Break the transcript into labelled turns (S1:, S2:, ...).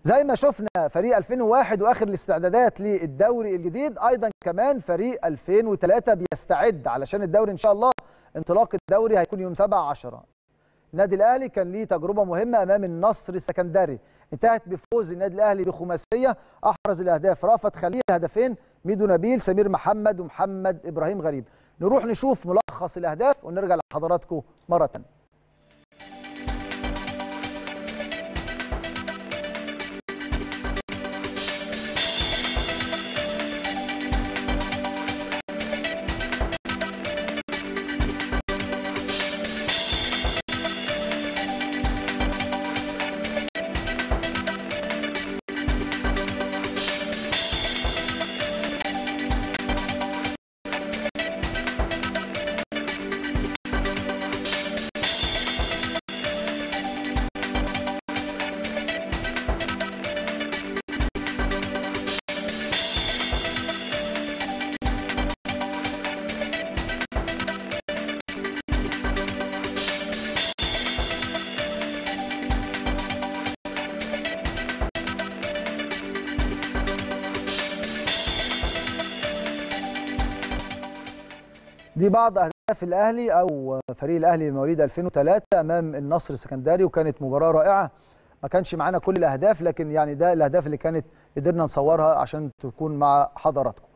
S1: زي ما شفنا فريق 2001 واخر الاستعدادات للدوري الجديد ايضا كمان فريق 2003 بيستعد علشان الدوري ان شاء الله انطلاق الدوري هيكون يوم 7 10 النادي الاهلي كان ليه تجربه مهمه امام النصر السكندري انتهت بفوز النادي الاهلي بخماسيه احرز الاهداف رافت خليل هدفين ميدو نبيل سمير محمد ومحمد ابراهيم غريب نروح نشوف ملخص الاهداف ونرجع لحضراتكم مره ثانيه دي بعض اهداف الاهلي او فريق الاهلي مواليد 2003 امام النصر السكندري وكانت مباراه رائعه ما كانش معانا كل الاهداف لكن يعني ده الاهداف اللي كانت قدرنا نصورها عشان تكون مع حضراتكم